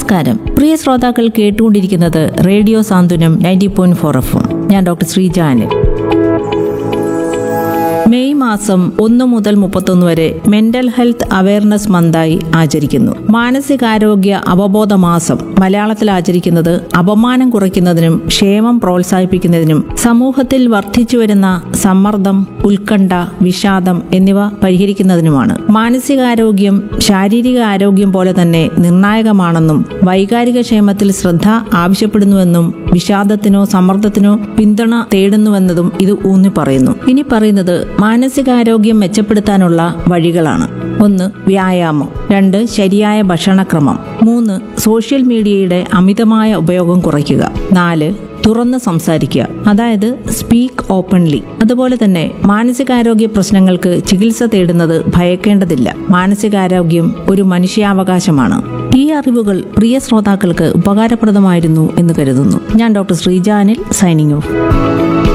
നമസ്കാരം പ്രിയ ശ്രോതാക്കൾ കേട്ടുകൊണ്ടിരിക്കുന്നത് radio Santhwanam ninety point four F ഞാൻ ഡോക്ടർ ശ്രീജാനൻ മെയ് മാസം ഒന്ന് മുതൽ മുപ്പത്തൊന്ന് വരെ മെന്റൽ ഹെൽത്ത് അവയർനെസ് മന്തായി ആചരിക്കുന്നു മാനസികാരോഗ്യ അവബോധ മാസം മലയാളത്തിൽ ആചരിക്കുന്നത് അപമാനം കുറയ്ക്കുന്നതിനും ക്ഷേമം പ്രോത്സാഹിപ്പിക്കുന്നതിനും സമൂഹത്തിൽ വർദ്ധിച്ചുവരുന്ന സമ്മർദ്ദം ഉത്കണ്ഠ വിഷാദം എന്നിവ പരിഹരിക്കുന്നതിനുമാണ് മാനസികാരോഗ്യം ശാരീരിക ആരോഗ്യം പോലെ തന്നെ നിർണായകമാണെന്നും വൈകാരിക ക്ഷേമത്തിൽ ശ്രദ്ധ ആവശ്യപ്പെടുന്നുവെന്നും വിഷാദത്തിനോ സമ്മർദ്ദത്തിനോ പിന്തുണ തേടുന്നുവെന്നതും ഇത് ഊന്നി പറയുന്നു ഇനി പറയുന്നത് മാനസികാരോഗ്യം മെച്ചപ്പെടുത്താനുള്ള വഴികളാണ് ഒന്ന് വ്യായാമം രണ്ട് ശരിയായ ഭക്ഷണക്രമം മൂന്ന് സോഷ്യൽ മീഡിയയുടെ അമിതമായ ഉപയോഗം കുറയ്ക്കുക നാല് തുറന്ന് സംസാരിക്കുക അതായത് സ്പീക്ക് ഓപ്പൺലി അതുപോലെ തന്നെ മാനസികാരോഗ്യ പ്രശ്നങ്ങൾക്ക് ചികിത്സ തേടുന്നത് ഭയക്കേണ്ടതില്ല മാനസികാരോഗ്യം ഒരു മനുഷ്യാവകാശമാണ് ഈ അറിവുകൾ പ്രിയ ശ്രോതാക്കൾക്ക് ഉപകാരപ്രദമായിരുന്നു എന്ന് കരുതുന്നു ഞാൻ ഡോക്ടർ ശ്രീജാനിൽ സൈനിങ് ഓഫ്